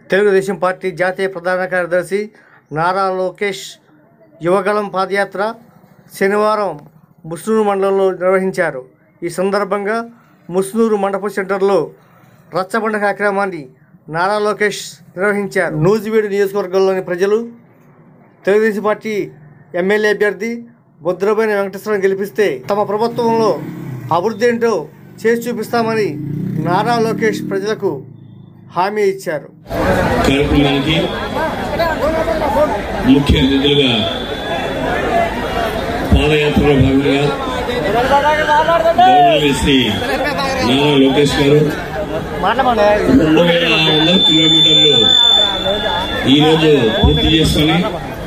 Telugu Desam party జాతీయ ప్రధాన కార్యదర్శి నారా లోకేష్ యువగళం పాదయాత్ర శనివారం ముస్నూరు మండలంలో నిర్వహించారు ఈ సందర్భంగా ముస్నూరు మండప సెంటర్లో రచ్చబండ కార్యక్రమాన్ని నారా లోకేష్ నిర్వహించారు నూజివీడు నియోజకవర్గంలోని ప్రజలు తెలుగుదేశం పార్టీ ఎమ్మెల్యే అభ్యర్థి బుద్రబైన వెంకటేశ్వరం గెలిపిస్తే తమ ప్రభుత్వంలో అభివృద్ధి ఏంటో చేసి చూపిస్తామని నారా లోకేష్ ప్రజలకు హామీ ఇచ్చారు కార్యక్రమానికి ముఖ్య అతిథులుగా పాదయాత్రలో భాగంగా గవర్నర్ శ్రీ నారా లోకేష్ గారు రెండు వేల ఆరు వందల కిలోమీటర్లు ఈరోజు పూర్తి చేసుకొని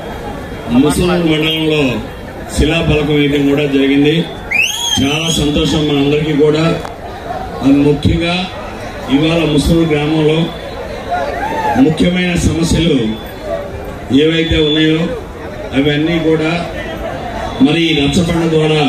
ముసలి మండలంలో శిలాఫలకం వేయడం కూడా జరిగింది చాలా సంతోషం మనందరికీ కూడా అది ముఖ్యంగా ఇవాళ ముసలి గ్రామంలో ముఖ్యమైన సమస్యలు ఏవైతే ఉన్నాయో అవన్నీ కూడా మరి ఈ రచ్చబండ ద్వారా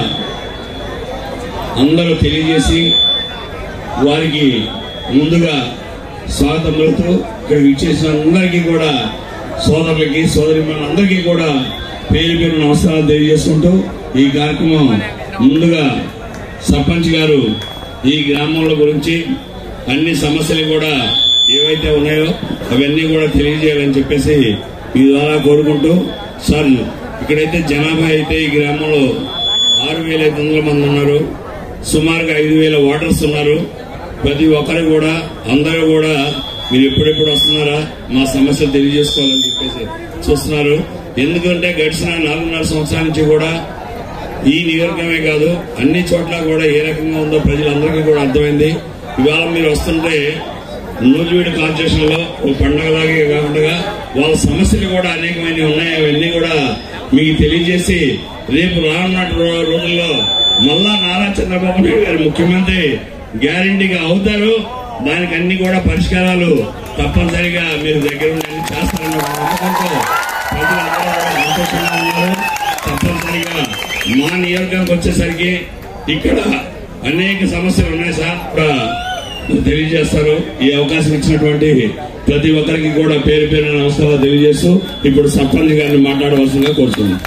అందరూ తెలియజేసి వారికి ముందుగా స్వాగతం పలుకుతూ ఇక్కడ విచ్చేసిన అందరికీ కూడా సోదరులకి సోదరి అందరికీ కూడా పేరు పేరు నమస్కారాలు తెలియజేసుకుంటూ ఈ కార్యక్రమం ముందుగా సర్పంచ్ గారు ఈ గ్రామంలో గురించి అన్ని సమస్యలు కూడా ఏవైతే ఉన్నాయో అవన్నీ కూడా తెలియజేయాలని చెప్పేసి మీ ద్వారా కోరుకుంటూ సార్ ఇక్కడైతే జనాభా అయితే ఈ గ్రామంలో ఆరు వేల ఐదు వందల మంది ఉన్నారు సుమారుగా ఐదు వేల ఓటర్స్ ఉన్నారు ప్రతి ఒక్కరు కూడా అందరూ కూడా మీరు ఎప్పుడెప్పుడు వస్తున్నారా మా సమస్యలు తెలియజేసుకోవాలని చెప్పేసి చూస్తున్నారు ఎందుకంటే గడిచిన నాలుగున్నర సంవత్సరాల నుంచి కూడా ఈ నియోజకమే కాదు అన్ని చోట్ల కూడా ఏ రకంగా ఉందో ప్రజలందరికీ కూడా అర్థమైంది ఇవాళ మీరు వస్తుంటే నూజివీడు కాన్స్టిట్యూషన్ లో ఓ పండగలాగే కాకుండా వాళ్ళ సమస్యలు కూడా అనేకమైనవి ఉన్నాయి అవన్నీ కూడా మీకు తెలియజేసి రేపు రానున్న రో- రోజుల్లో మళ్ళా నారా చంద్రబాబు నాయుడు గారు ముఖ్యమంత్రి గ్యారంటీగా అవుతారు దానికి అన్ని కూడా పరిష్కారాలు తప్పనిసరిగా మీరు దగ్గర ఉండి అన్ని చేస్తారన్న ఒక నమ్మకంతో ప్రజలందరూ కూడా సంతోషంగా ఉన్నారు తప్పనిసరిగా మా నియోజకవర్గానికి వచ్చేసరికి ఇక్కడ అనేక సమస్యలు ఉన్నాయి సార్ కూడా తెలియజేస్తారు ఈ అవకాశం ఇచ్చినటువంటి ప్రతి ఒక్కరికి కూడా పేరు పేరు నమస్కారాలు తెలియజేస్తూ ఇప్పుడు సర్పంచ్ గారిని మాట్లాడవలసిందిగా కోరుతున్నాను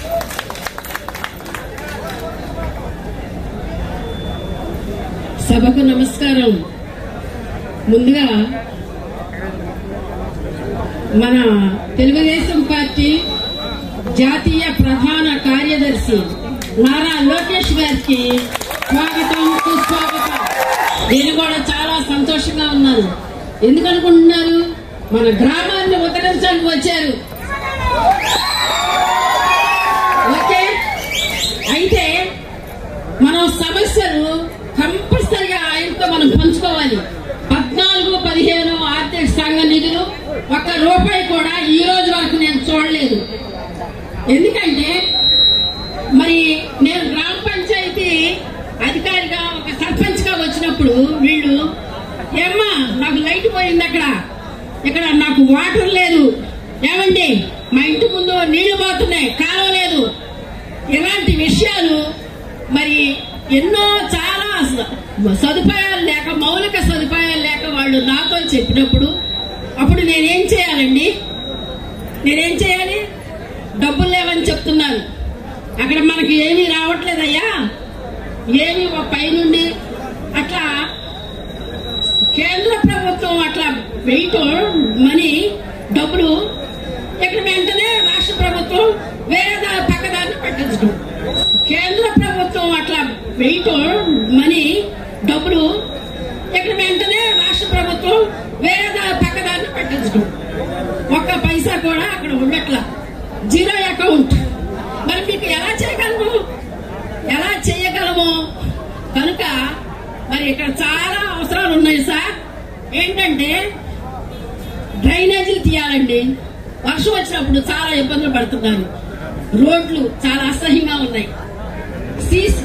సభకు నమస్కారం ముందుగా మన తెలుగుదేశం పార్టీ జాతీయ ప్రధాన కార్యదర్శి నారా లోకేష్ గారికి స్వాగతం సుస్వాగతం నేను కూడా చాలా సంతోషంగా ఉన్నాను ఎందుకు అనుకుంటున్నారు మన గ్రామాన్ని ఉద్ధరించడానికి వచ్చారు ఓకే అయితే మనం సమస్యలు కంపల్సరిగా ఆయనతో మనం పంచుకోవాలి పద్నాలుగు పదిహేను ఆర్థిక సంఘ నిధులు ఒక్క రూపాయి కూడా ఈ రోజు వరకు నేను చూడలేదు ఎందుకంటే మరి నేను గ్రామ పంచాయతీ అధికారిగా ఒక సర్పంచ్ గా వచ్చినప్పుడు వీళ్ళు ఏమ్మా నాకు లైట్ పోయింది అక్కడ ఇక్కడ నాకు వాటర్ లేదు ఏమండి మా ఇంటి ముందు నీళ్లు పోతున్నాయి కాలువ లేదు ఇలాంటి విషయాలు మరి ఎన్నో చాలా స- సదుపాయాలు లేక మౌలిక సదుపాయాలు లేక వాళ్ళు నాతో చెప్పినప్పుడు అప్పుడు నేనేం చేయాలండి నేనేం చేయాలి డబ్బులు లేవని చెప్తున్నాను అక్కడ మనకి ఏమీ రావట్లేదయ్యా ఏమీ ఒక పైనుండి అట్లా కేంద్ర ప్రభుత్వం అట్లా వేయటం మనీ డబ్బులు ఇక్కడ వెంటనే రాష్ట్ర ప్రభుత్వం వేరే దా పక్కదాన్ని పెట్టచ్చు కేంద్ర ప్రభుత్వం అట్లా వేయటం మనీ డబ్బులు ఇక్కడ వెంటనే రాష్ట్ర ప్రభుత్వం వేరే దా పక్కదాన్ని పెట్టచ్చు ఒక్క పైసా కూడా అక్కడ ఉండట్లా జీరో అకౌంట్ మరి మీకు ఎలా చేయగలము ఎలా చేయగలము కనుక మరి ఇక్కడ చాలా అవసరాలు ఉన్నాయి సార్ ఏంటంటే డ్రైనేజీలు తీయాలండి వర్షం వచ్చినప్పుడు చాలా ఇబ్బందులు పడుతున్నారు రోడ్లు చాలా అసహ్యంగా ఉన్నాయి సీసీ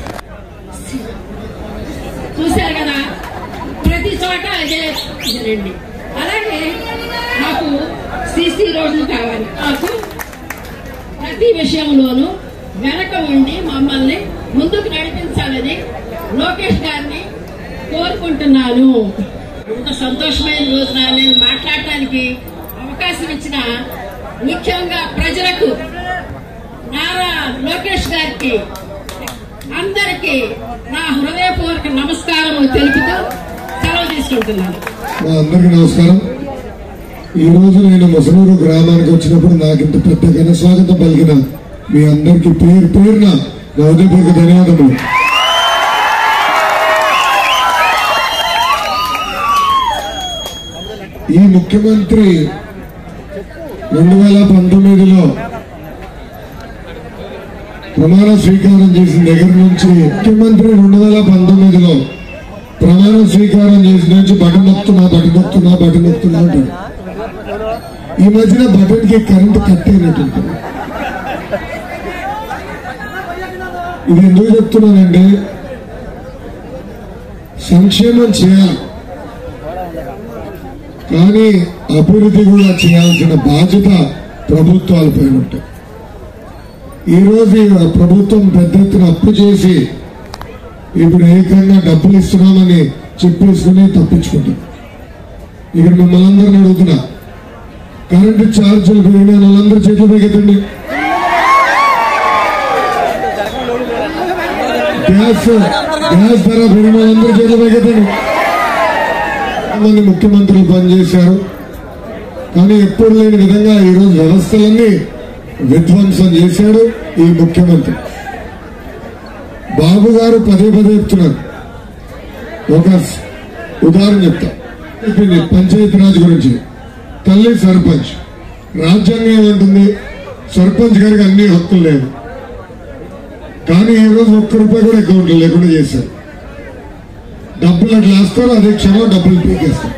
చూశారు కదా ప్రతి చోట అదే ఇదేనండి అలాగే నాకు సీసీ రోడ్లు కావాలి నాకు ప్రతి విషయంలోనూ వెనక ఉండి మమ్మల్ని ముందుకు నడిపించాలని లోకేష్ గారిని కోరుకుంటున్నాను ఇంత సంతోషమైన రోజున నేను మాట్లాడటానికి అవకాశం ఇచ్చిన ముఖ్యంగా ప్రజలకు నారా లోకేష్ గారికి అందరికీ నా హృదయపూర్వక నమస్కారం తెలుపుతూ సెలవు తీసుకుంటున్నాను మా అందరికీ నమస్కారం ఈ రోజు నేను ముసలూరు గ్రామానికి వచ్చినప్పుడు నాకు ఇంత పెద్ద ఘన స్వాగతం పలికిన మీ అందరికీ పేరు పేరున నా హృదయపూర్వక ధన్యవాదములు ఈ ముఖ్యమంత్రి రెండు వేల పంతొమ్మిదిలో ప్రమాణ స్వీకారం చేసిన దగ్గర నుంచి ముఖ్యమంత్రి రెండు వేల పంతొమ్మిదిలో ప్రమాణ స్వీకారం చేసిన నుంచి బటన్ నొక్కుతున్నా బటన్ నొక్కుతున్నా బటన్ నొక్కుతున్నా అంటాడు ఈ మధ్యన బటన్ కి కరెంట్ కట్ అయినట్టుంటుంది ఇది ఎందుకు చెప్తున్నానంటే సంక్షేమం చేయాలి కానీ అభివృద్ధి కూడా చేయాల్సిన బాధ్యత ప్రభుత్వాలపైన ఉంటాయి ఈ రోజు ఈ ప్రభుత్వం పెద్ద ఎత్తున అప్పు చేసి ఇప్పుడు ఏకంగా డబ్బులు ఇస్తున్నామని చెప్పేసుకుని తప్పించుకుంటాం ఇక్కడ మిమ్మల్ని అందరిని అడుగుతున్నా కరెంటు ఛార్జీలు పెరిగిన వాళ్ళందరూ చేతులు పెగతండి గ్యాస్ గ్యాస్ ధర పెరిగిన వాళ్ళందరూ చేతులు పెగతండి మంది ముఖ్యమంత్రులు పనిచేశారు కానీ ఎప్పుడు లేని విధంగా ఈరోజు వ్యవస్థలన్నీ విధ్వంసం చేశాడు ఈ ముఖ్యమంత్రి బాబు గారు పదే పదే చెప్తున్నారు ఒక స్- ఉదాహరణ చెప్తా చెప్పింది పంచాయతీ రాజ్ గురించి తల్లి సర్పంచ్ రాజ్యాంగం ఏమంటుంది సర్పంచ్ గారికి అన్ని హక్కులు లేవు కానీ ఈ రోజు ఒక్క రూపాయి కూడా అకౌంట్ లేకుండా చేశారు డబ్బులు అట్లా వేస్తారు అదే క్షణం డబ్బులు పీకేస్తారు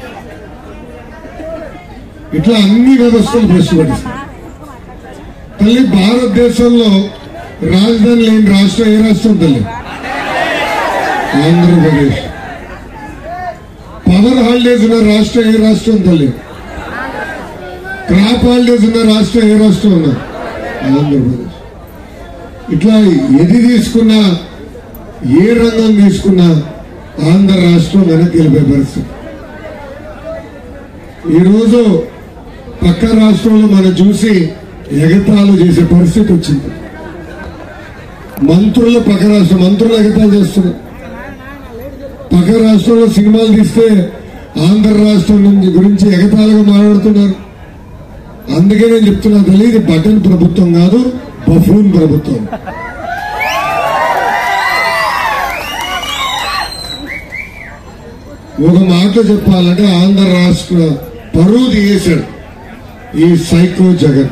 ఇట్లా అన్ని వ్యవస్థలు ప్రశ్నపడిస్తారు తల్లి భారతదేశంలో రాజధాని లేని రాష్ట్రం ఏ రాష్ట్రం తల్లి ఆంధ్రప్రదేశ్ పవర్ హాలిడేస్ ఉన్న రాష్ట్రం ఏ రాష్ట్రం తల్లి క్రాప్ హాలిడేస్ ఉన్న రాష్ట్రం ఏ రాష్ట్రం ఉన్నా ఆంధ్రప్రదేశ్ ఇట్లా ఎది తీసుకున్నా ఏ రంగం తీసుకున్నా ఆంధ్ర రాష్ట్రం వెనక్కి వెళ్ళిపోయే పరిస్థితి ఈరోజు పక్క రాష్ట్రంలో మనం చూసి ఎగతాళు చేసే పరిస్థితి వచ్చింది మంత్రులు పక్క రాష్ట్రం మంత్రులు ఎగతాళు చేస్తున్నారు పక్క రాష్ట్రంలో సినిమాలు తీస్తే ఆంధ్ర రాష్ట్రం నుంచి గురించి ఎగతాళిగా మాట్లాడుతున్నారు అందుకే నేను చెప్తున్నా తల్లి ఇది బటన్ ప్రభుత్వం కాదు బఫూన్ ప్రభుత్వం ఒక మాట చెప్పాలంటే ఆంధ్ర రాష్ట్ర పరువు తీసేశాడు ఈ సైకో జగన్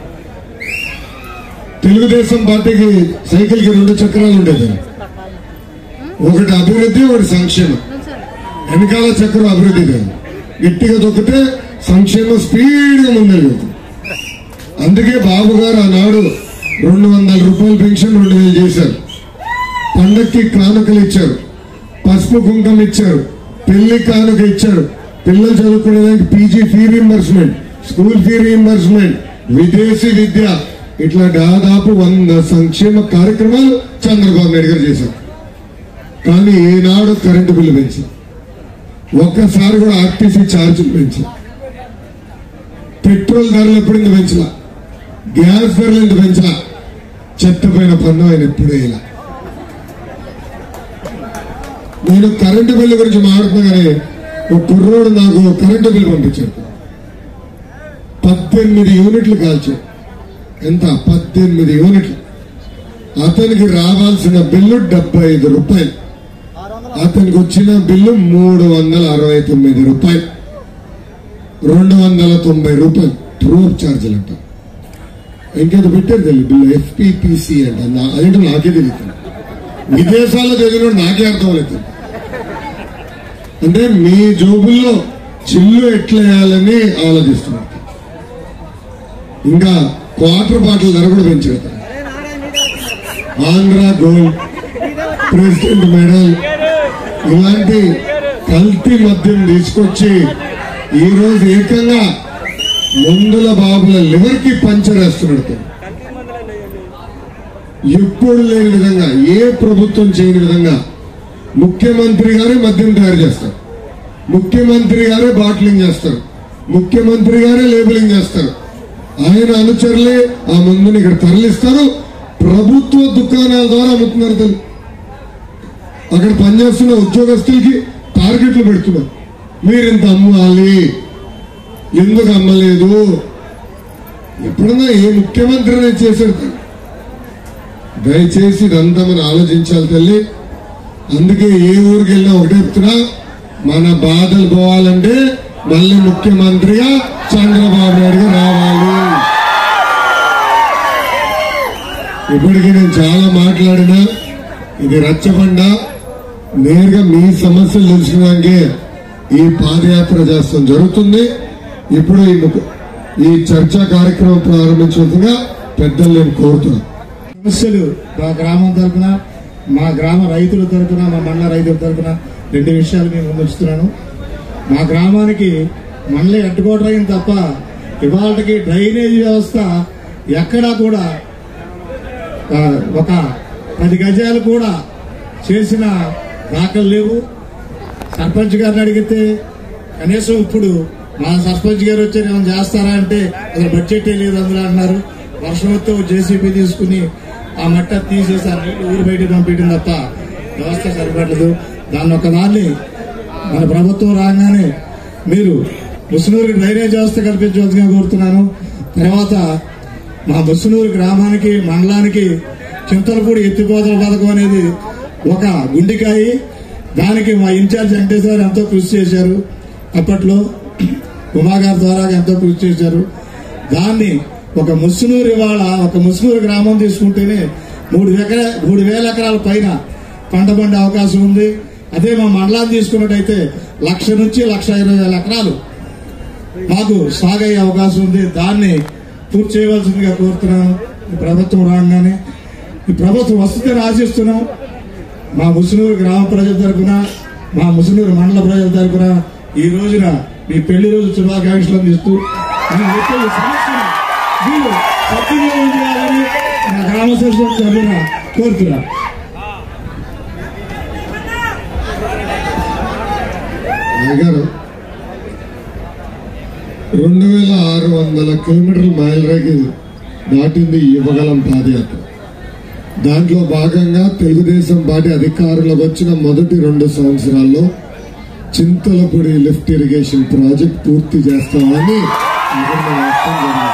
తెలుగుదేశం పార్టీకి సైకిల్ కి రెండు చక్రాలు ఉండేది ఒకటి అభివృద్ధి ఒకటి సంక్షేమం వెనకాల చక్రం అభివృద్ధి కాదు గట్టిగా దొక్కితే సంక్షేమం స్పీడ్ గా ముందెళ్ళదు అందుకే బాబు గారు ఆనాడు రెండు వందల రూపాయల పెన్షన్ రెండు వేలు చేశారు పండక్కి కానుకలు ఇచ్చారు పసుపు కుంకం ఇచ్చారు పెళ్లి కానుక ఇచ్చారు పిల్లలు చదువుకునేదానికి PG fee reimbursement school fee reimbursement విదేశీ విద్య ఇట్లా దాదాపు వంద సంక్షేమ కార్యక్రమాలు చంద్రబాబు నాయుడు గారు చేశారు కానీ ఈనాడు కరెంటు బిల్లు పెంచారు ఒక్కసారి కూడా ఆర్టీసీ ఛార్జీలు పెంచారు పెట్రోల్ ధరలు ఎప్పుడు ఇంత పెంచలా గ్యాస్ ధరలు ఇంత పెంచలా చెత్త పైన పన్ను ఆయన ఎప్పుడూ ఇలా నేను కరెంటు బిల్లు గురించి మాట్లాడుతున్నా కానీ ఒక కుర్రోడు నాకు కరెంటు బిల్లు పంపించాడు పద్దెనిమిది యూనిట్లు కాల్చాడు ఎంత పద్దెనిమిది యూనిట్లు అతనికి రావాల్సిన బిల్లు డెబ్బై ఐదు రూపాయలు అతనికి వచ్చిన బిల్లు మూడు వందల అరవై తొమ్మిది రూపాయలు రెండు వందల తొంభై రూపాయలు ట్రూప్ ఛార్జీలు అంట ఇంకేదో పెట్టారు తెలియదు బిల్లు ఎఫ్పిపిసి అంట నా- అదేంటో నాకే తెలియదు విదేశాల్లో చదివిన నాకే అర్థం లేదు అంటే మీ జోబుల్లో చిల్లు ఎట్లా వేయాలని ఆలోచిస్తున్నారు ఇంకా క్వార్టర్ బాటిల్ ధర కూడా పెంచారు ఆంధ్ర గోల్డ్ ప్రెసిడెంట్ మెడల్ ఇలాంటి కల్తీ మద్యం తీసుకొచ్చి ఈ రోజు ఏకంగా మందుల బాబుల లివర్ కి పంచర్ వేస్తున్నాడు ఎప్పుడు లేని విధంగా ఏ ప్రభుత్వం చేయని విధంగా ముఖ్యమంత్రి గారే మద్యం తయారు చేస్తారు ముఖ్యమంత్రి గారే బాటిలింగ్ చేస్తారు ముఖ్యమంత్రి గారే లేబులింగ్ చేస్తారు ఆయన అనుచరులే ఆ మందుని ఇక్కడ తరలిస్తారు ప్రభుత్వ దుకాణాల ద్వారా అమ్ముతున్నారు తల్లి అక్కడ పనిచేస్తున్న ఉద్యోగస్తులకి టార్గెట్లు పెడుతున్నారు మీరు ఇంత అమ్మాలి ఎందుకు అమ్మలేదు ఎప్పుడన్నా ఏ ముఖ్యమంత్రినే చేశారు తల్లి? దయచేసి ఇదంతా మనం ఆలోచించాలి తల్లి అందుకే ఏ ఊరికి వెళ్ళినా ఒకటే చెప్తున్నా మన బాధలు పోవాలంటే మళ్ళీ ముఖ్యమంత్రిగా చంద్రబాబు నాయుడు గారు రావాలి ఇప్పటికీ నేను చాలా మాట్లాడినా ఇది రచ్చబండ నేరుగా మీ సమస్యలు తెలుసుకోవడానికి ఈ పాదయాత్ర చేస్తాం జరుగుతుంది ఇప్పుడు ఈ ముఖ్య- ఈ చర్చా కార్యక్రమం ప్రారంభించవలసిందిగా పెద్దలు నేను కోరుతున్నాను సమస్యలు మా గ్రామం తరపున మా గ్రామ రైతుల తరపున మా మండల రైతుల తరపున రెండు విషయాలు మేము ముందుస్తున్నాను మా గ్రామానికి మండలి అడ్డుకోవడం తప్ప ఇవాళకి డ్రైనేజ్ వ్యవస్థ ఎక్కడా కూడా ఆ, ఒక పది గజాలు కూడా చేసిన దాఖలు లేవు సర్పంచ్ గారిని అడిగితే కనీసం ఇప్పుడు మా సర్పంచ్ గారు వచ్చి ఏమైనా చేస్తారా అంటే అసలు బడ్జెట్ లేదు అందులో అన్నారు వర్షం వస్తే జేసీబీ తీసుకుని ఆ మట్ట తీసేసి ఆ నీళ్లు ఊరు బయట పంపించడం తప్ప వ్యవస్థ సరిపడలేదు దాన్ని ఒకదాన్ని మన ప్రభుత్వం రాగానే మీరు ముసునూరుకి డ్రైనేజ్ వ్యవస్థ కల్పించవలసిగా కోరుతున్నాను తర్వాత మా ముసునూరు గ్రామానికి మండలానికి చింతలపూడి ఎత్తిపోతల పథకం అనేది ఒక గుండికాయ దానికి మా ఇన్ఛార్జ్ వెంకటేశ్వర ఎంతో కృషి చేశారు అప్పట్లో ఉమాగారి ద్వారా ఎంతో కృషి చేశారు దాన్ని ఒక ముసునూరు ఇవాళ ఒక ముసునూరు గ్రామం తీసుకుంటేనే మూడు ఎకరా మూడు వేల ఎకరాల పైన పంట పండే అవకాశం ఉంది అదే మా మండలాన్ని తీసుకున్నట్టయితే లక్ష నుంచి లక్ష ఇరవై వేల ఎకరాలు మాకు సాగయ్యే అవకాశం ఉంది దాన్ని పూర్తి చేయవలసిందిగా కోరుతున్నాను ఈ ప్రభుత్వం రాగానే ఈ ప్రభుత్వం వస్తుందని ఆశిస్తున్నాం మా ముసునూరు గ్రామ ప్రజల తరపున మా ముసునూరు మండల ప్రజల తరపున ఈ రోజున మీ పెళ్లి రోజు శుభాకాంక్షలు అందిస్తూ మీ వచ్చే ఈ సమస్యను మీరు సద్వినియోగం చేయాలని నా గ్రామ సర్పంచ్ తరపున కోరుతున్నాను అయ్యగారు రెండు వేల ఆరు వందల కిలోమీటర్ల మైల్ రేగి దాటింది ఈ యువగలం పాదయాత్ర దాంట్లో భాగంగా తెలుగుదేశం పార్టీ అధికారంలోకి వచ్చిన మొదటి రెండు సంవత్సరాల్లో చింతలపూడి లిఫ్ట్ ఇరిగేషన్ ప్రాజెక్ట్ పూర్తి చేస్తామని నిబంధన వేయడం జరిగింది.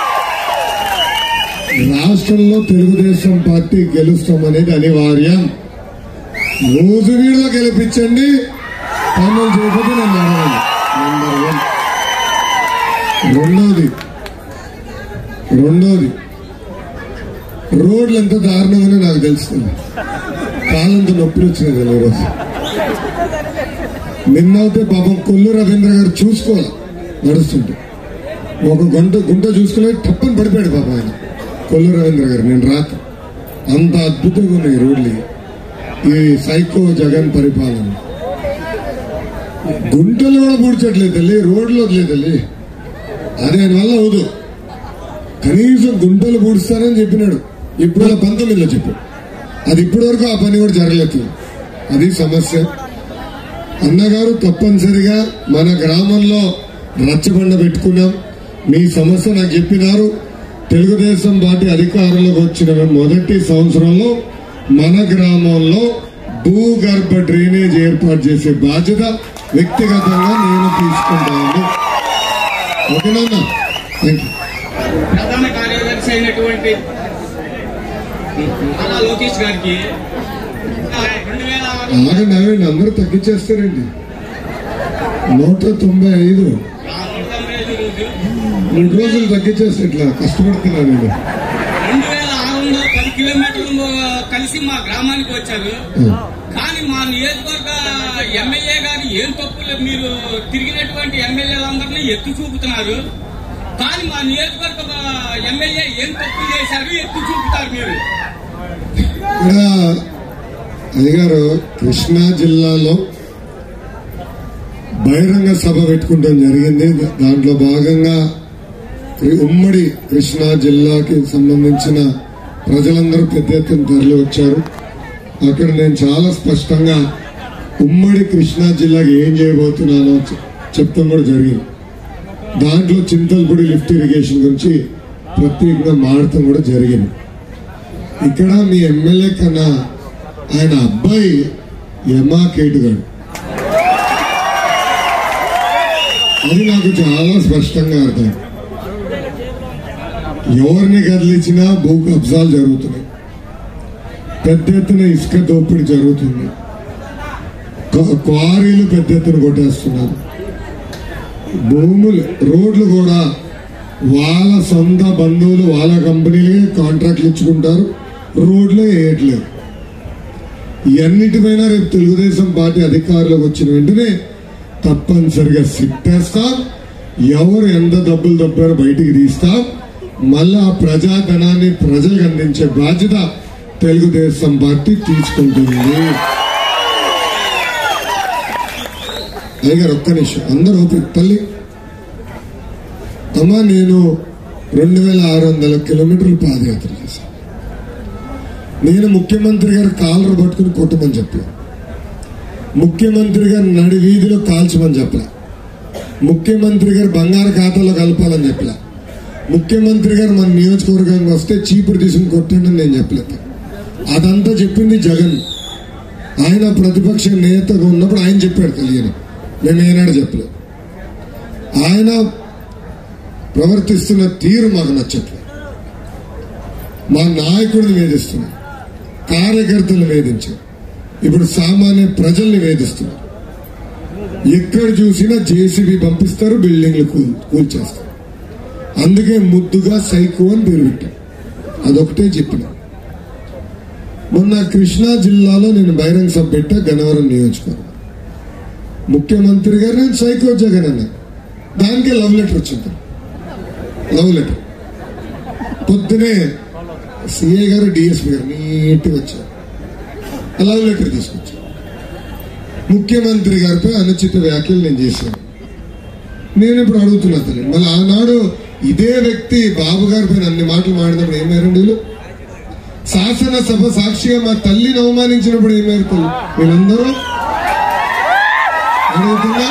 రాష్ట్రంలో తెలుగుదేశం పార్టీ గెలుస్తామనేది అనివార్యం రోజు వీడిలో గెలిపించండి పనులు చేయకపోతే నేను అడగను నెంబర్ వన్ రెండోది రెండోది రోడ్లు ఎంత దారుణంగానే నాకు తెలుస్తుంది కాలంతో నొప్పులు వచ్చినాయి కదా ఈరోజు నిన్నైతే పాపం కొల్లు రవీంద్ర గారు చూసుకోవాలి నడుస్తుంటే ఒక గుంట గుంట చూసుకోలేదు తప్పని పడిపోయాడు పాపం ఆయన కొల్లు రవీంద్ర గారు నేను రాక అంత అద్భుతంగా ఉన్నాయి ఈ రోడ్లు ఈ సైకో జగన్ పరిపాలన గుంటలు కూడా పూడ్చట్లేదు తల్లి రోడ్లు వదిలేదు తల్లి అది ఆయన వల్ల అవదు కనీసం గుంటలు పూడుస్తానని చెప్పినాడు ఇప్పుడు వేల పంతొమ్మిదిలో చెప్పాడు అది ఇప్పటి వరకు ఆ పని కూడా జరగలేదు అది సమస్య అన్నగారు తప్పనిసరిగా మన గ్రామంలో రచ్చబండ పెట్టుకున్నాం మీ సమస్య నాకు చెప్పినారు తెలుగుదేశం పార్టీ అధికారంలోకి వచ్చిన మొదటి సంవత్సరంలో మన గ్రామంలో భూగర్భ డ్రైనేజ్ ఏర్పాటు చేసే బాధ్యత వ్యక్తిగతంగా నేను తీసుకుంటాను ఓకేనా థ్యాంక్ యూ ప్రధాన కార్యదర్శి అయినటువంటి నారా లోకేష్ గారికి రెండు వేల ఆగండి ఆగండి అందరూ తగ్గించేస్తారండి నూట తొంభై ఐదు తొంభై ఐదు రోజు మూడు రోజులు తగ్గించేస్తే ఇట్లా కష్టపడుతున్నాను నేను రెండు వేల ఆరు వందల పది కిలోమీటర్లు కలిసి మా గ్రామానికి వచ్చారు కానీ మా నియోజకవర్గ ఎమ్మెల్యే గారు ఏం తప్పులు మీరు తిరిగినటువంటి ఎమ్మెల్యేలందరినీ ఎత్తు చూపుతున్నారు కానీ మా నియోజకవర్గ ఎమ్మెల్యే ఏం తప్పు చేశారు ఎత్తు చూపుతారు మీరు ఇక్కడ అయ్యగారు కృష్ణా జిల్లాలో బహిరంగ సభ పెట్టుకుంటాం జరిగింది దాంట్లో భాగంగా కృ- ఉమ్మడి కృష్ణా జిల్లాకి సంబంధించిన ప్రజలందరూ పెద్ద ఎత్తున తరలి వచ్చారు అక్కడ నేను చాలా స్పష్టంగా ఉమ్మడి కృష్ణా జిల్లాకి ఏం చేయబోతున్నానో చె- చెప్తాం కూడా జరిగింది దాంట్లో చింతలపూడి లిఫ్ట్ ఇరిగేషన్ గురించి ప్రత్యేకంగా మాడటం కూడా జరిగింది ఇక్కడ మీ ఎమ్మెల్యే కన్నా ఆయన అబ్బాయి యమా కేటుగాడు అది నాకు చాలా స్పష్టంగా అర్థం ఎవరిని కదిలించినా భూ కబ్జాలు జరుగుతున్నాయి పెద్ద ఎత్తున ఇసుక దోపిడీ జరుగుతుంది క- క్వారీలు పెద్ద ఎత్తున కొట్టేస్తున్నారు భూములు రోడ్లు కూడా వాళ్ళ సొంత బంధువులు వాళ్ళ కంపెనీలే కాంట్రాక్ట్లు ఇచ్చుకుంటారు రోడ్లే వేయట్లేదు ఇవన్నిటిపైన రేపు తెలుగుదేశం పార్టీ అధికారంలోకి వచ్చిన వెంటనే తప్పనిసరిగా సిట్టేస్తాం ఎవరు ఎంత డబ్బులు తప్పారో బయటికి తీస్తాం మళ్ళా ఆ ప్రజాధనాన్ని ప్రజలకు అందించే బాధ్యత తెలుగుదేశం పార్టీ తీసుకుంటుంది అయ్యగారు ఒక్క నిమిషం అందరూ ఓపిక తల్లి అమ్మా నేను రెండు వేల ఆరు వందల కిలోమీటర్లు పాదయాత్ర చేశాను నేను ముఖ్యమంత్రి గారు కాలర్ పట్టుకుని కొట్టమని చెప్పలే ముఖ్యమంత్రి గారు నడి వీధిలో కాల్చమని చెప్పలే ముఖ్యమంత్రి గారు బంగారు ఖాతాలో కలపాలని చెప్పలే ముఖ్యమంత్రి గారు మన నియోజకవర్గానికి వస్తే చీపురు తీసుకుని కొట్టండి అని నేను చెప్పలేదు అదంతా చెప్పింది జగన్ ఆయన ప్రతిపక్ష నేతగా ఉన్నప్పుడు ఆయన చెప్పాడు తెలియని నేను ఏనాడు చెప్పలేదు ఆయన ప్రవర్తిస్తున్న తీరు మాకు నచ్చట్లేదు మా నాయకుడిని వేధిస్తున్నారు కార్యకర్తలను వేధించారు ఇప్పుడు సామాన్య ప్రజల్ని వేధిస్తున్నారు ఎక్కడ చూసినా జేసీబీ పంపిస్తారు బిల్డింగ్లు కూల్ కూల్చేస్తారు అందుకే ముద్దుగా సైకో అని పేరు పెట్టారు అదొకటే చెప్పిన మొన్న కృష్ణా జిల్లాలో నేను బహిరంగ సభ పెట్టా గన్నవరం నియోజకవర్గం ముఖ్యమంత్రి గారు నేను సైకో జగన్ అన్నా దానికే లవ్ లెటర్ వచ్చింది లవ్ లెటర్ పొద్దునే సిఐ గారు డిఎస్పీ గారు నీట్గా వచ్చారు లవ్ లెటర్ తీసుకొచ్చారు ముఖ్యమంత్రి గారిపై అనుచిత వ్యాఖ్యలు నేను చేశాను నేను ఇప్పుడు అడుగుతున్నా తల్లి మళ్ళీ ఆనాడు ఇదే వ్యక్తి బాబు గారి పైన అన్ని మాటలు మాడినప్పుడు ఏమేరండి వీళ్ళు శాసనసభ సాక్షిగా మా తల్లిని అవమానించినప్పుడు ఏమేరు తల్లి వీళ్ళందరూ అడుగుతున్నా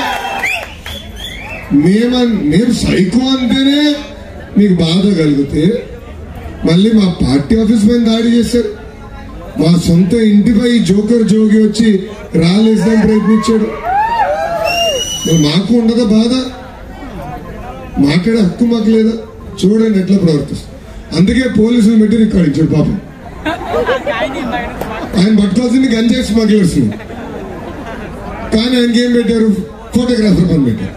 మేమ మేము సైకో అంటేనే మీకు బాధ కలిగితే మళ్ళీ మా పార్టీ ఆఫీస్ పైన దాడి చేశారు మా సొంత ఇంటిపై ఈ జోకర్ జోగి వచ్చి రాలేసడం ప్రయత్నించాడు మరి మాకు ఉండదా బాధ మాట్లాడే హక్కు మాకు లేదా చూడండి ఎట్లా ప్రవర్తిస్తుంది అందుకే పోలీసులు పెట్టి రికార్డ్ ఇచ్చాడు పాపం ఆయన పట్టుకోవాల్సింది గంజాయి స్మగ్లర్స్ కానీ ఆయనకి ఏం పెట్టారు ఫోటోగ్రాఫర్ పని పెట్టారు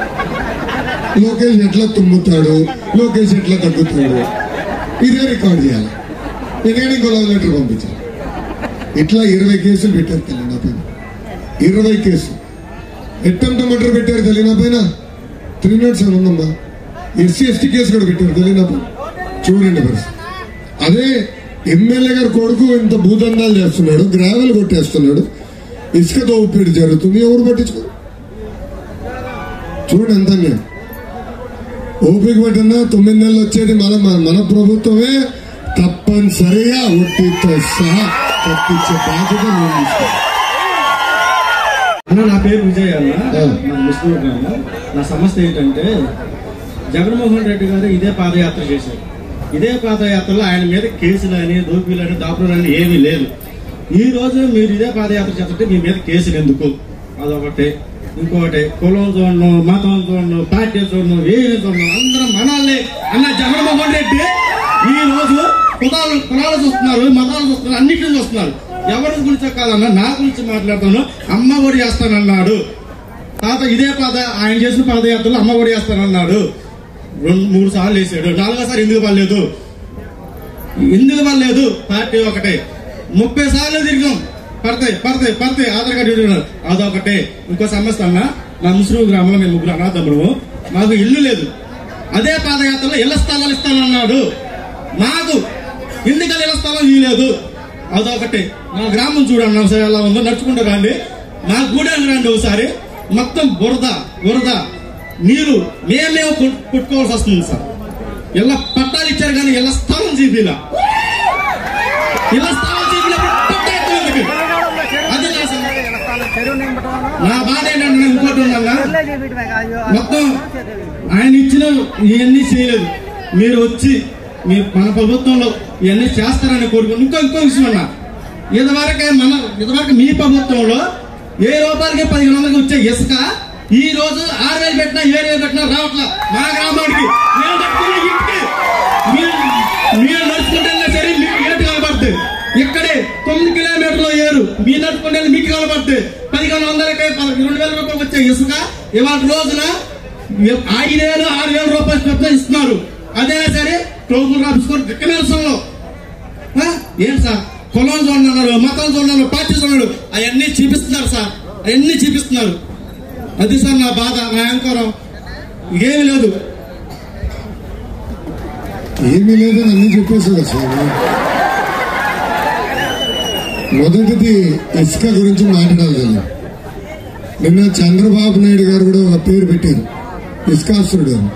లోకేష్ ఎట్లా తుమ్ముతాడు లోకేష్ ఎట్లా తగ్గుతాడు ఇదే రికార్డ్ చేయాలి ఎందుకంటే ఇంకో లవ్ లెటర్ పంపించాలి ఇట్లా ఇరవై కేసులు పెట్టారు తల్లి నా పైన ఇరవై కేసులు ఎట్టంట మటర్ పెట్టారు తల్లి నా పైన త్రీ నాట్ సెవెన్ ఉందమ్మా ఎస్సీ ఎస్టీ కేసు కూడా పెట్టారు తల్లి నా పైన చూడండి పరిస్థితి అదే ఎమ్మెల్యే గారు కొడుకు ఇంత భూదందాలు చేస్తున్నాడు గ్రావెల్ కొట్టేస్తున్నాడు ఇసుక దోపిడీ జరుగుతుంది ఎవరు పట్టించుకోరు చూడండి ఎంత అన్యాయం. ఓపిక పట్టినా తొమ్మిది నెలలు వచ్చేది మన మన- మన ప్రభుత్వమే తప్పనిసరిగా ఒట్టితో సహా తప్పించే బాధ్యత మేము తీసుకుంటాం. అన్న నా పేరు విజయ్ అన్న ఆ. నా ముస్లిం గ్రామం నా సమస్య ఏంటంటే జగన్మోహన్ రెడ్డి గారు ఇదే పాదయాత్ర చేశారు ఇదే పాదయాత్రలో ఆయన మీద కేసులని దోపిలని దాపులని ఏమీ లేదు ఈ రోజు మీరు ఇదే పాదయాత్ర చేస్తుంటే మీ మీద కేసులు ఎందుకు అదొకటి ఇంకొకటి కులం చూడను మతం చూడను పార్టీ చూడను ఏమి చూడను అందరం మనల్ని అన్న జగన్మోహన్ రెడ్డి ఈ రోజు కులాలు కులాలు చూస్తున్నారు మతాలు చూస్తున్నారు అన్నిటిని చూస్తున్నారు ఎవరి గురించి కాదన్నా నా గురించి మాట్లాడుతాను అమ్మ ఒడి చేస్తానన్నాడు తాత ఇదే పాద ఆయన చేసిన పాదయాత్రలో అమ్మ ఒడి చేస్తానన్నాడు రెండు మూడు సార్లు వేసాడు నాలుగోసారి ఎందుకు పర్లేదు ఎందుకు పర్లేదు పార్టీ ఒకటే ముప్పై సార్లు తిరిగాం పడతాయి పడతాయి పడతాయి ఆధార్ కార్డు ఇవ్వడం. అదొకటే ఇంకో సమస్య అన్న నా ముస్లిం గ్రామంలో మేము ముగ్గురు అనాథములు మాకు ఇల్లు లేదు అదే పాదయాత్రలో ఇళ్ల స్థలాలు ఇస్తానన్నాడు మాకు ఎందుకని ఇళ్ల స్థలం ఇవ్వలేదు అదొకటి మా గ్రామం చూడండి ఒకసారి ఎలా ఉందో నడుచుకుంటూ రండి మా గూడెం రండి ఒకసారి మొత్తం బురద బురద నీరు మేమేమో కొట్- కొట్టుకోవాల్సి వస్తుంది సార్ ఇళ్ళ పట్టాలు ఇచ్చారు కానీ ఇళ్ళ స్థలం చూపిలా ఇళ్ళ స్థలం చూపినప్పుడు పట్టా ఎక్కువ ఎందుకు? అది నా సమస్య. నా బాధ ఏంటంటే ఇంకోటి ఉండాలా మొత్తం ఆయన ఇచ్చిన ఇవన్నీ చేయలేదు మీరు వచ్చి మీ మన ప్రభుత్వంలో ఇవన్నీ చేస్తారని కోరుకుని ఇంకో ఇంకో విషయం అన్న ఇదివరకే మన ఇదివరకు మీ ప్రభుత్వంలో ఏ రూపాయలకి పదిహేను వందలకి వచ్చే ఇసుక ఈ రోజు ఆరు వేలు పెట్టినా ఏడు వేలు పెట్టినా రావట్లా మా గ్రామానికి మేము కట్టుకున్న ఇంటికి మీరు మీరు నడుచుకుంటే సరే మీకు ఏటు కనబడుతుంది ఇక్కడే తొమ్మిది కిలోమీటర్లు ఏరు మీరు నడుచుకుంటే మీకు కనబడుతుంది పదిహేను వందలకి పద- రెండు వేల రూపాయలు వచ్చే ఇసుక ఇవాళ రోజున ఐదు వేలు ఆరు వేల రూపాయలు చొప్పున ఇస్తున్నారు అదే సరే ప్రభుత్వం రాపించుకొని దిక్కనేసంలో ఏంటి సార్ కులం చూడన్నారు మతం చూడన్నారు పార్టీ చూడన్నారు అవన్నీ చూపిస్తున్నారు సార్ అవన్నీ చూపిస్తున్నారు అది సార్ నా బాధ నా యాంకరం ఏమీ లేదు ఏమీ లేదని అన్ని చెప్పేశారు సార్ మొదటిది ఇసుక గురించి మాట్లాడాలి నిన్న చంద్రబాబు నాయుడు గారు కూడా ఒక పేరు పెట్టారు ఇసుకాసురుడు అని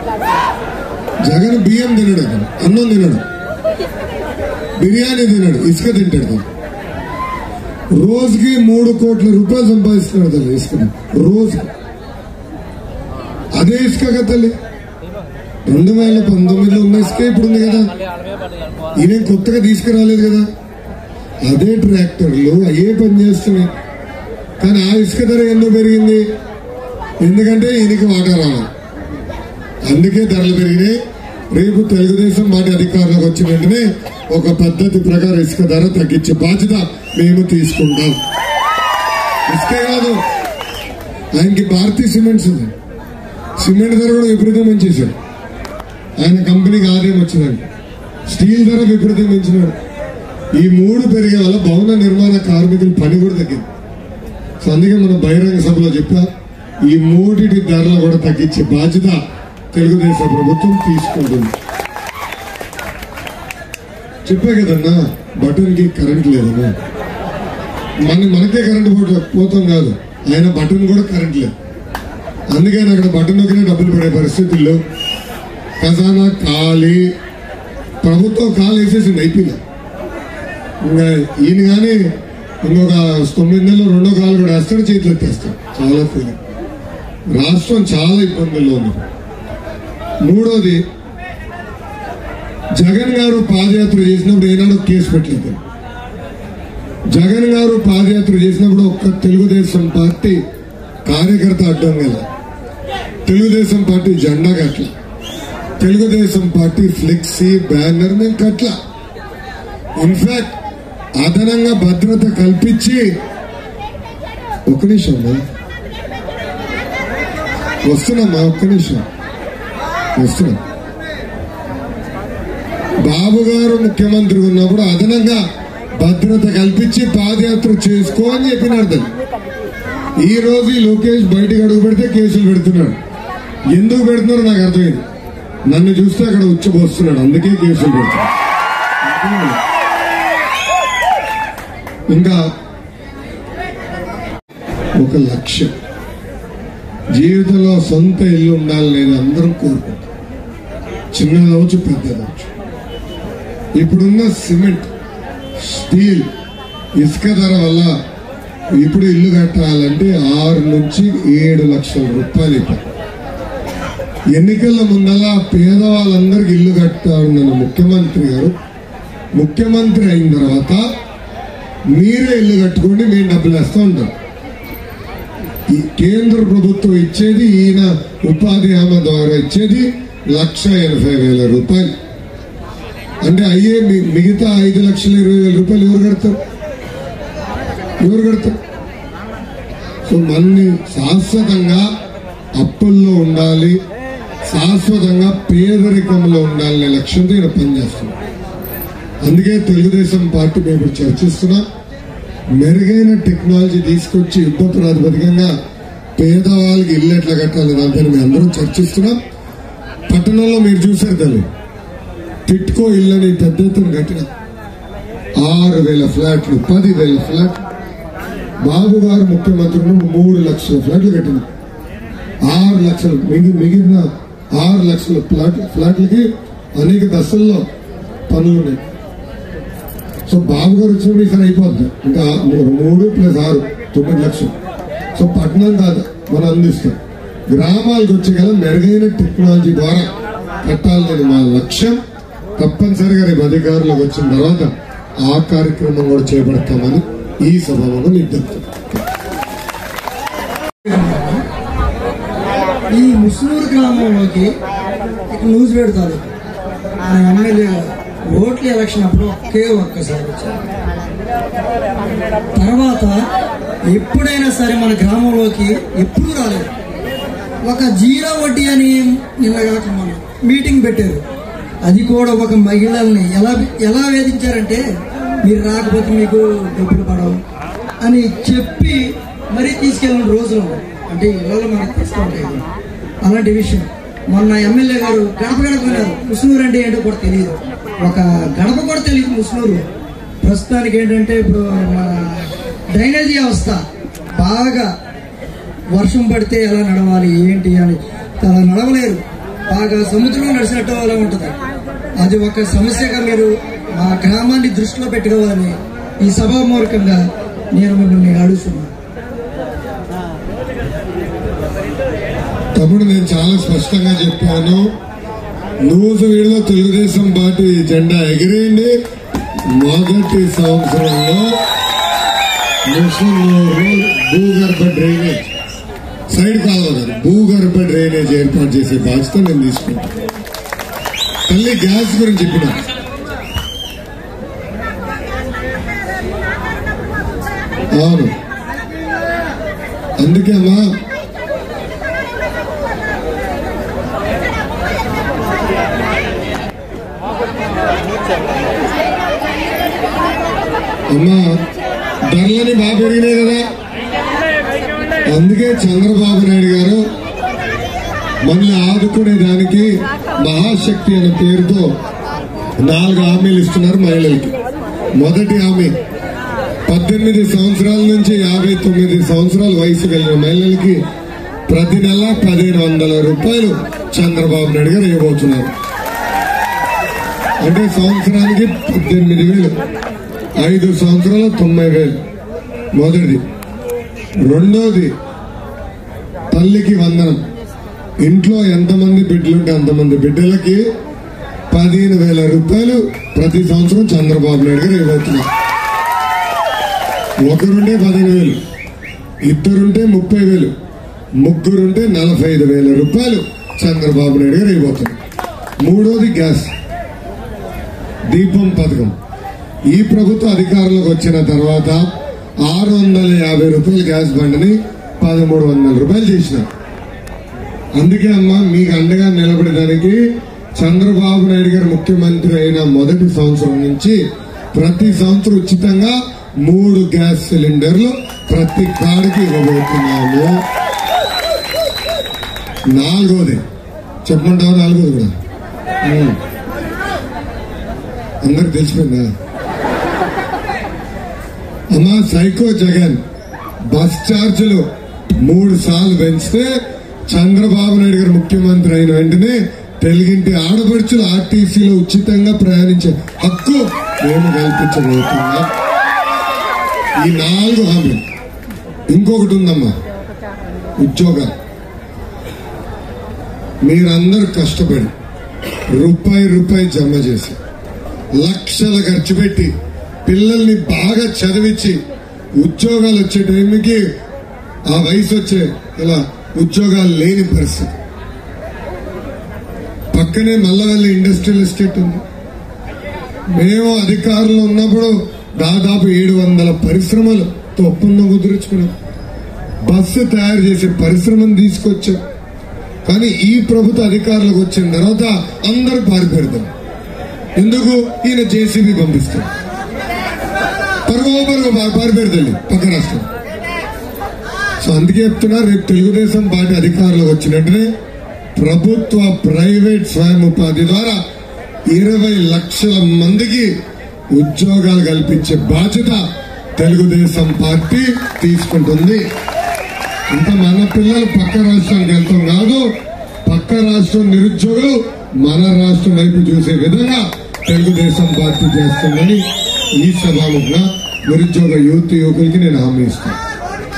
జగన్ బియ్యం తినడు అతను అన్నం తినడు బిర్యానీ తినడు ఇసుక తింటాడు అతను. రోజుకి మూడు కోట్ల రూపాయలు సంపాదిస్తున్నాడు తల్లి ఇసుక రోజు అదే ఇసుక కదా తల్లి రెండు వేల పంతొమ్మిదిలో ఉన్న ఇసుక ఇప్పుడు ఉంది కదా ఈయన కొత్తగా తీసుకురాలేదు కదా అదే ట్రాక్టర్లు అయ్యే పని చేస్తున్నాయి కానీ ఆ ఇసుక ధర ఎందుకు పెరిగింది ఎందుకంటే ఈయనకి వాటా రావాలి అందుకే ధరలు పెరిగినాయి రేపు తెలుగుదేశం పార్టీ అధికారంలోకి వచ్చిన వెంటనే ఒక పద్ధతి ప్రకారం ఇసుక ధర తగ్గించే బాధ్యత మేము తీసుకుంటాం ఇసుకే కాదు ఆయనకి భారతీయ సిమెంట్స్ ఉంది సిమెంట్ ధర కూడా విపరీతం పెంచేశాడు ఆయన కంపెనీకి ఆదాయం వచ్చిందండి స్టీల్ ధర విపరీతం పెంచినాడు ఈ మూడు పెరిగే వల్ల భవన నిర్మాణ కార్మికుల పని కూడా తగ్గింది సో అందుకే మనం బహిరంగ సభలో చెప్పా ఈ మూడిటి ధరలు కూడా తగ్గించే బాధ్యత తెలుగుదేశం ప్రభుత్వం తీసుకుంటుంది చెప్పే కదన్నా బటన్ కి కరెంట్ లేదన్నా మన మనకే కరెంట్ పోట పోతాం కాదు ఆయన బటన్ కూడా కరెంట్ లేదు అందుకే ఆయన అక్కడ బటన్ నొక్కిన డబ్బులు పడే పరిస్థితుల్లో ఖజానా ఖాళీ ప్రభుత్వం ఖాళీ వేసేసింది అయిపోయింది ఇంకా ఈయన కానీ ఇంకొక తొమ్మిది నెలలు రెండో కాలు కూడా వేస్తాడు చేతులు ఎత్తేస్తాడు చాలా ఫీలింగ్ రాష్ట్రం చాలా ఇబ్బందుల్లో ఉంది మూడోది జగన్ గారు పాదయాత్ర చేసినప్పుడు ఏనాడు కేసు పెట్టలేదు జగన్ గారు పాదయాత్ర చేసినప్పుడు ఒక్క తెలుగుదేశం పార్టీ కార్యకర్త అడ్డం కదా తెలుగుదేశం పార్టీ జెండా కట్ల తెలుగుదేశం పార్టీ ఫ్లెక్సీ బ్యానర్ మేము కట్ల ఇన్ఫాక్ట్ అదనంగా భద్రత కల్పించి ఒక నిమిషం అమ్మా. వస్తున్నామ్మా ఒక్క నిమిషం వస్తున్నా బాబు గారు ముఖ్యమంత్రి ఉన్నప్పుడు అదనంగా భద్రత కల్పించి పాదయాత్ర చేసుకో అని చెప్పినాడు తను. ఈ రోజు ఈ లోకేష్ బయటకు అడుగు పెడితే కేసులు పెడుతున్నాడు ఎందుకు పెడుతున్నారో నాకు అర్థమైంది నన్ను చూస్తే అక్కడ ఉచ్చబోస్తున్నాడు అందుకే కేసులు పెడుతున్నాడు ఇంకా ఒక లక్ష్యం జీవితంలో సొంత ఇల్లు ఉండాలి నేను అందరం కోరుకుంటాం చిన్నదవచ్చు పెద్దదవచ్చు ఇప్పుడున్న సిమెంట్ స్టీల్ ఇసుక ధర వల్ల ఇప్పుడు ఇల్లు కట్టాలంటే ఆరు నుంచి ఏడు లక్షల రూపాయలు ఇప్పుడు ఎన్నికల ముందల పేదవాళ్ళందరికి ఇల్లు కట్టాలన్న ముఖ్యమంత్రి గారు ముఖ్యమంత్రి అయిన తర్వాత మీరే ఇల్లు కట్టుకోండి మేము డబ్బులు వేస్తూ ఉంటాం ఈ కేంద్ర ప్రభుత్వం ఇచ్చేది ఈయన ఉపాధి హామీ ద్వారా ఇచ్చేది లక్ష ఎనభై వేల రూపాయలు అంటే అయ్యే మి- మిగతా ఐదు లక్షల ఇరవై వేల రూపాయలు ఎవరు కడతారు ఎవరు కడతారు సో మన్ని శాశ్వతంగా అప్పుల్లో ఉండాలి శాశ్వతంగా పేదరికంలో ఉండాలనే లక్ష్యంతో ఈయన పనిచేస్తున్నాం అందుకే తెలుగుదేశం పార్టీ మేము ఇప్పుడు చర్చిస్తున్నాం మెరుగైన టెక్నాలజీ తీసుకొచ్చి యుద్ధ ప్రాతిపదికంగా పేదవాళ్ళకి ఇల్లు ఎట్లా కట్టాలి దానిపైన మేము అందరం చర్చిస్తున్నాం పట్టణంలో మీరు చూసారు తల్లి టిట్కో ఇళ్ళని పెద్ద ఎత్తున కట్టిన ఆరు వేల ఫ్లాట్లు పది వేల ఫ్లాట్లు బాబు గారు ముఖ్యమంత్రి ఉన్నప్పుడు మూడు లక్షల ఫ్లాట్లు కట్టిన ఆరు లక్షలు మిగి మిగిలిన ఆరు లక్షల ఫ్లాట్ ఫ్లాట్లకి అనేక దశల్లో పనులు ఉన్నాయి సో బాబు గారు వచ్చినప్పుడు ఇక్కడ అయిపోద్ది ఇంకా మూడు మూడు ప్లస్ ఆరు తొమ్మిది లక్షలు సో పట్టణం కాదు మనం అందిస్తాం గ్రామాలకు వచ్చే కదా మెరుగైన టెక్నాలజీ ద్వారా కట్టాలనేది మా లక్ష్యం తప్పనిసరిగా రేపు అధికారులకు వచ్చిన తర్వాత ఆ కార్యక్రమం కూడా చేపడతామని ఈ సభలో మీకు చెప్తాను ఈ ముస్నూరు గ్రామంలోకి ఇక న్యూస్ పెడతారు ఆ ఎమ్మెల్యే ఓట్ల ఎలక్షన్ అప్పుడు ఒకే ఒక్కసారి వచ్చారు తర్వాత ఎప్పుడైనా సరే మన గ్రామంలోకి ఎప్పుడు రాలేదు ఒక జీరో వడ్డీ అని నిన్నగాక మన మీటింగ్ పెట్టారు అది కూడా ఒక మహిళల్ని ఎలా ఎలా వేధించారంటే మీరు రాకపోతే మీకు డబ్బులు పడవు అని చెప్పి మరీ తీసుకెళ్ళిన రోజులు ఉన్నాయి. అంటే ఇళ్ళలో మనకు తీసుకుంటాయి కదా. అలాంటి విషయం మొన్న ఎమ్మెల్యే గారు గడప గడపన్నారు ముస్నూరు అంటే ఏంటో కూడా తెలియదు ఒక గడప కూడా తెలియదు ముస్నూరు ప్రస్తుతానికి ఏంటంటే ఇప్పుడు మన డ్రైనేజీ వ్యవస్థ బాగా వర్షం పడితే ఎలా నడవాలి ఏంటి అని అలా నడవలేరు బాగా సముద్రంలో నడిచినట్టు అలా ఉంటుంది అది ఒక సమస్యగా మీరు మా గ్రామాన్ని దృష్టిలో పెట్టుకోవాలని ఈ సభామూలకంగా నేను మిమ్మల్ని అడుగుతున్నాను తమ్ముడు నేను చాలా స్పష్టంగా చెప్పాను నూజు వీడిలో తెలుగుదేశం పార్టీ జెండా ఎగిరేయండి మొదటి సంవత్సరంలో ముస్లింలు భూగర్భ డ్రైనేజ్ సైడ్ కావాలి భూగర్భ డ్రైనేజ్ ఏర్పాటు చేసే బాధ్యత నేను తీసుకుంటాను తల్లి గ్యాస్ గురించి చెప్పిన అవును అందుకే అమ్మా అమ్మా ధరలని బాగా పెరిగినాయి కదా అందుకే చంద్రబాబు నాయుడు గారు మనల్ని ఆదుకునే దానికి మహాశక్తి అనే పేరుతో నాలుగు హామీలు ఇస్తున్నారు మహిళలకి మొదటి హామీ పద్దెనిమిది సంవత్సరాల నుంచి యాభై తొమ్మిది సంవత్సరాల వయసు కలిగిన మహిళలకి ప్రతి నెల పదిహేను వందల రూపాయలు చంద్రబాబు నాయుడు గారు ఇవ్వబోతున్నారు అంటే సంవత్సరానికి పద్దెనిమిది వేలు ఐదు సంవత్సరాలు తొంభై వేలు మొదటిది రెండోది తల్లికి వందనం ఇంట్లో ఎంతమంది బిడ్డలుంటే అంతమంది బిడ్డలకి పదిహేను వేల రూపాయలు ప్రతి సంవత్సరం చంద్రబాబు నాయుడు గారు ఇవ్వబోతున్నారు ఒకరుంటే పదిహేను వేలు ఇద్దరుంటే ముప్పై వేలు ముగ్గురుంటే నలభై ఐదు వేల రూపాయలు చంద్రబాబు నాయుడు గారు ఇవ్వబోతున్నారు మూడోది గ్యాస్ దీపం పథకం ఈ ప్రభుత్వ అధికారంలోకి వచ్చిన తర్వాత ఆరు వందల యాభై రూపాయల గ్యాస్ బండిని పదమూడు వందల రూపాయలు చేసినారు అందుకే అమ్మా మీకు అండగా నిలబడడానికి చంద్రబాబు నాయుడు గారు ముఖ్యమంత్రి అయిన మొదటి సంవత్సరం నుంచి ప్రతి సంవత్సరం ఉచితంగా మూడు గ్యాస్ సిలిండర్లు ప్రతి కాడికి ఇవ్వబోతున్నాము నాలుగోది చెప్పమంటావా నాలుగోది కూడా ఉం. అందరికి తెలిసిపోయిందా అమ్మా సైకో జగన్ బస్ ఛార్జీలు మూడు సార్లు పెంచితే చంద్రబాబు నాయుడు గారు ముఖ్యమంత్రి అయిన వెంటనే తెలుగింటి ఆడపడుచులు ఆర్టీసీలో ఉచితంగా ప్రయాణించే హక్కు మేము కల్పించబోతున్నాం ఈ నాలుగు హామీలు ఇంకొకటి ఉందమ్మా ఉద్యోగాలు మీరందరూ కష్టపడి రూపాయి రూపాయి జమ చేసి లక్షల ఖర్చు పెట్టి పిల్లల్ని బాగా చదివించి ఉద్యోగాలు వచ్చే టైంకి ఆ వయసు వచ్చే ఇలా ఉద్యోగాలు లేని పరిస్థితి పక్కనే మల్లవల్లి ఇండస్ట్రియల్ ఎస్టేట్ ఉంది మేము అధికారంలో ఉన్నప్పుడు దాదాపు ఏడు వందల పరిశ్రమలతో ఒప్పందం కుదుర్చుకున్నాం బస్సు తయారు చేసే పరిశ్రమను తీసుకొచ్చాం కానీ ఈ ప్రభుత్వ అధికారులకు వచ్చిన తర్వాత అందరూ పారిపెడతాం ఎందుకు ఈయన జేసీబీ పంపిస్తాడు పరుగు పరుగు పారిపెడతాడు పక్క రాష్ట్రం సో అందుకే చెప్తున్నా రేపు తెలుగుదేశం పార్టీ అధికారంలోకి వచ్చినట్టునే ప్రభుత్వ ప్రైవేట్ స్వయం ఉపాధి ద్వారా ఇరవై లక్షల మందికి ఉద్యోగాలు కల్పించే బాధ్యత తెలుగుదేశం పార్టీ తీసుకుంటుంది ఇంకా మన పిల్లలు పక్క రాష్ట్రానికి వెళ్తాం కాదు పక్క రాష్ట్రం నిరుద్యోగులు మన రాష్ట్రం వైపు చూసే విధంగా తెలుగుదేశం పార్టీ చేస్తుందని ఈ సభాముఖంగా నిరుద్యోగ యువతి యువకులకి నేను హామీ ఇస్తాను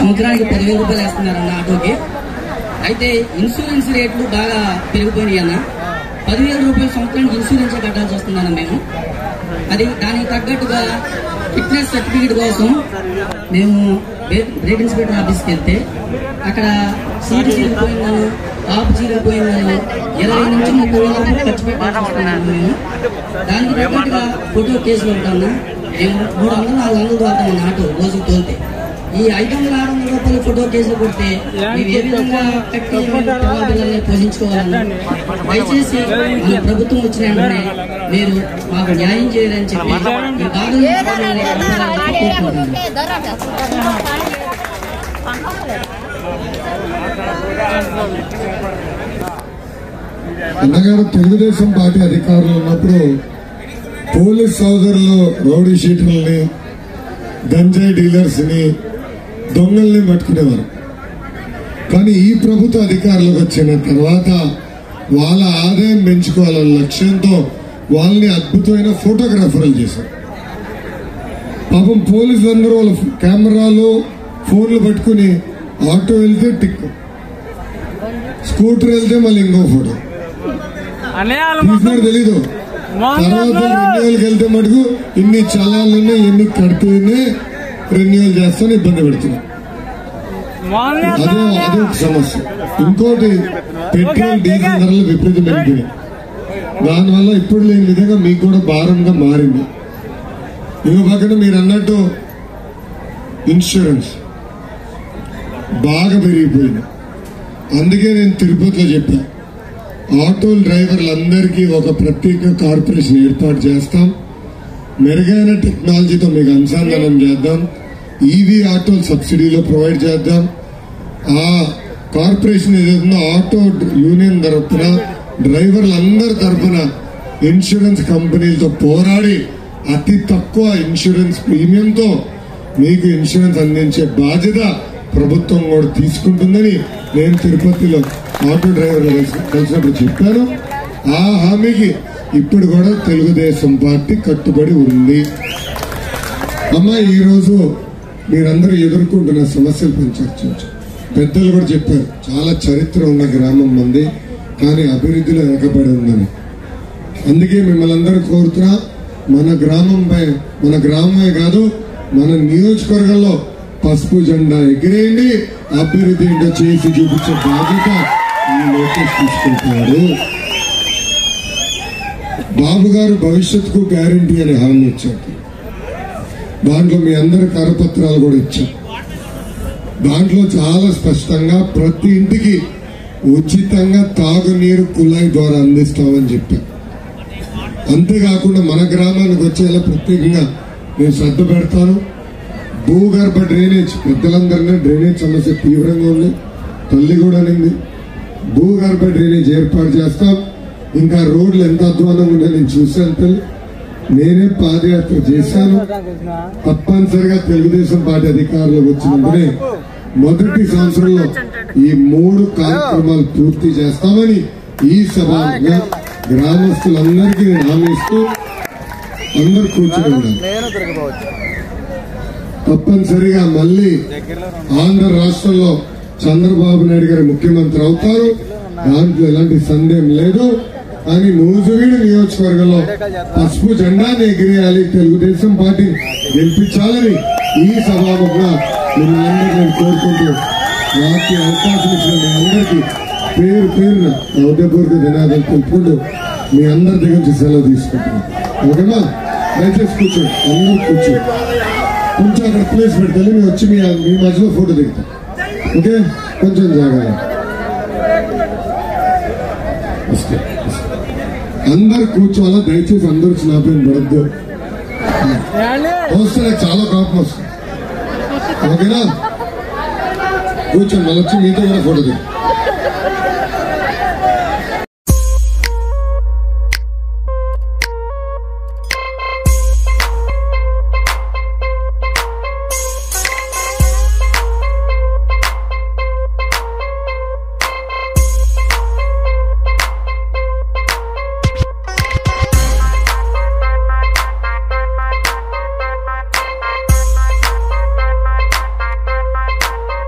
సంవత్సరానికి పదివేల రూపాయలు వేస్తున్నారన్న ఆటోకి అయితే ఇన్సూరెన్స్ రేట్లు బాగా పెరిగిపోయినాయి అన్న పదివేల రూపాయల సంవత్సరానికి ఇన్సూరెన్స్ కట్టాల్సి వస్తుందన్న మేము అది దానికి తగ్గట్టుగా ఫిట్నెస్ సర్టిఫికేట్ కోసం మేము రేట్ ఇన్స్పెక్టర్ ఆఫీస్కి వెళ్తే అక్కడ సీటు చిరిగిపోయిందను టాప్ చిరిగిపోయిందను ఇరవై నుంచి ముప్పై వేల రూపాయలు ఖర్చు పెట్టాల్సి వస్తున్నాను మేము దానికి తగ్గట్టుగా ఫోటో కేసులు ఉంటాను మేము మూడు వందలు నాలుగు వందలు తోలుతాం ఆటో రోజుకి తోలితే ఈ ఐదు వందల ఆరు వందల రూపాయల ఫోటో కేసులు కొడితే మేము ఏ విధంగా కట్టి పిల్లల్ని పోషించుకోవాలన్నా దయచేసి మన ప్రభుత్వం వచ్చిన వెంటనే మీరు మాకు న్యాయం చేయాలని చెప్పి ఈ బాధలు కోరుకుంటున్నాను అన్నగారు తెలుగుదేశం పార్టీ అధికారులు ఉన్నప్పుడు పోలీస్ సోదరులు రౌడీ షీటర్లని గంజాయి డీలర్స్ ని దొంగల్ని పట్టుకునేవారు కానీ ఈ ప్రభుత్వ అధికారులకు వచ్చిన తర్వాత వాళ్ళ ఆదాయం పెంచుకోవాలన్న లక్ష్యంతో వాళ్ళని అద్భుతమైన ఫోటోగ్రాఫర్లు చేశారు పాపం పోలీసులు అందరూ వాళ్ళ కెమెరాలు ఫోన్లు పట్టుకుని ఆటో వెళ్తే టిక్ స్కూటర్ వెళ్తే మళ్ళీ ఇంకో ఫోటో తీసినాడు తెలీదు తర్వాత రెన్యువల్కి వెళ్తే మటుకు ఇన్ని చలాలను ఎన్ని కడుతూనే రెన్యువల్ చేస్తాను ఇబ్బంది పెడుతున్నా అదే అదే ఒక సమస్య ఇంకోటి పెట్రోల్ డీజిల్ ధరలు విపరీతం పెరిగినాయి దానివల్ల ఇప్పుడు లేని విధంగా మీకు కూడా భారంగా మారింది ఇంకో పక్కన మీరు అన్నట్టు ఇన్సూరెన్స్ బాగా పెరిగిపోయింది అందుకే నేను తిరుపతిలో చెప్పా ఆటో డ్రైవర్లందరికీ ఒక ప్రత్యేక కార్పొరేషన్ ఏర్పాటు చేస్తాం మెరుగైన టెక్నాలజీతో మీకు అనుసంధానం చేద్దాం ఈవీ ఆటో సబ్సిడీలో ప్రొవైడ్ చేద్దాం ఆ కార్పొరేషన్ ఏదైతుందో ఆటో యూనియన్ తరఫున డ్రైవర్లందరి తరఫున ఇన్సూరెన్స్ కంపెనీలతో పోరాడి అతి తక్కువ ఇన్సూరెన్స్ ప్రీమియంతో మీకు ఇన్సూరెన్స్ అందించే బాధ్యత ప్రభుత్వం కూడా తీసుకుంటుందని నేను తిరుపతిలో ఆటో డ్రైవర్లు కలిసి- కలిసినప్పుడు చెప్పాను ఆ హామీకి ఇప్పుడు కూడా తెలుగుదేశం పార్టీ కట్టుబడి ఉంది అమ్మా ఈరోజు మీరందరూ ఎదుర్కొంటున్న సమస్యలపై చర్చించు పెద్దలు కూడా చెప్పారు చాలా చరిత్ర ఉన్న గ్రామం మంది కానీ అభివృద్ధిలో వెనకబడి ఉందని అందుకే మిమ్మల్ని అందరూ కోరుతున్నా మన గ్రామంపై మన గ్రామమే కాదు మన నియోజకవర్గంలో పసుపు జెండా ఎగిరేయండి అభివృద్ధి ఏంటో చేసి చూపించే బాధ్యత ఈ లోకేష్ తీసుకుంటున్నాడు బాబు గారు భవిష్యత్తుకు గ్యారంటీ అనే హామీ ఇచ్చారు దాంట్లో మీ అందరి కరపత్రాలు కూడా ఇచ్చాం దాంట్లో చాలా స్పష్టంగా ప్రతి ఇంటికి ఉచితంగా తాగునీరు కుళాయి ద్వారా అందిస్తామని చెప్పాం అంతేకాకుండా మన గ్రామానికి వచ్చేలా ప్రత్యేకంగా నేను శ్రద్ధ పెడతాను భూగర్భ డ్రైనేజ్ పెద్దలందరినీ డ్రైనేజ్ సమస్య తీవ్రంగా ఉంది తల్లి కూడా నింది భూగర్భ డ్రైనేజ్ ఏర్పాటు చేస్తాం ఇంకా రోడ్లు ఎంత అధ్వానంగా ఉన్నాయో నేను చూశాను తల్లి నేనే పాదయాత్ర చేశాను తప్పనిసరిగా తెలుగుదేశం పార్టీ అధికారులకు వచ్చినప్పుడే మొదటి సంవత్సరంలో ఈ మూడు కార్యక్రమాలు పూర్తి చేస్తామని ఈ సభగా గ్రామస్తులందరికీ నేను హామీ ఇస్తూ అందరు కూర్చొని ఉండాలి తప్పనిసరిగా మళ్ళీ ఆంధ్ర రాష్ట్రంలో చంద్రబాబు నాయుడు గారు ముఖ్యమంత్రి అవుతారు దాంట్లో ఎలాంటి సందేహం లేదు కానీ నూజువీడు నియోజకవర్గంలో పసుపు జెండాని ఎగిరేయాలి తెలుగుదేశం పార్టీ గెలిపించాలని ఈ సభాముఖంగా మిమ్మల్ని అందరినీ నేను కోరుకుంటూ నాకు ఈ అవకాశం ఇచ్చిన మీ అందరికీ పేరు పేరున నా ఉదయపూర్వక ధన్యవాదాలు తెలుపుకుంటూ మీ అందరి దగ్గర నుంచి సెలవు తీసుకుంటున్నాను ఓకేనా దయచేసి కూర్చోండి అందరూ కూర్చోండి కొంచెం అక్కడ ప్లేస్ పెడతాను నేను వచ్చి మీ మీ మధ్యలో ఫోటో దిగుతా ఓకే కొంచెం జాగ్రత్త వస్తే అందరు కూర్చోవాలా దయచేసి అందరూ వచ్చి నా పైన పడద్దు వస్తే నాకు చాలా కోపం వస్తుంది ఓకేనా కూర్చోండి మళ్ళీ వచ్చి మీతో కూడా ఫోటో దిగు Thank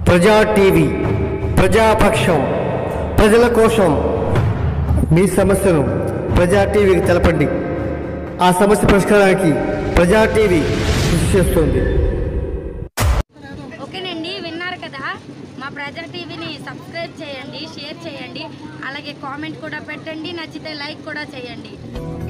ప్రజా టీవీ ప్రజాపక్షం ప్రజల కోసం మీ సమస్యను ప్రజా టీవీకి తెలపండి ఆ సమస్య పరిష్కారానికి ప్రజా టీవీ కృషి చేస్తుంది ఓకేనండి విన్నారు కదా మా ప్రజా టీవీని సబ్స్క్రైబ్ చేయండి షేర్ చేయండి అలాగే కామెంట్ కూడా పెట్టండి నచ్చితే లైక్ కూడా చేయండి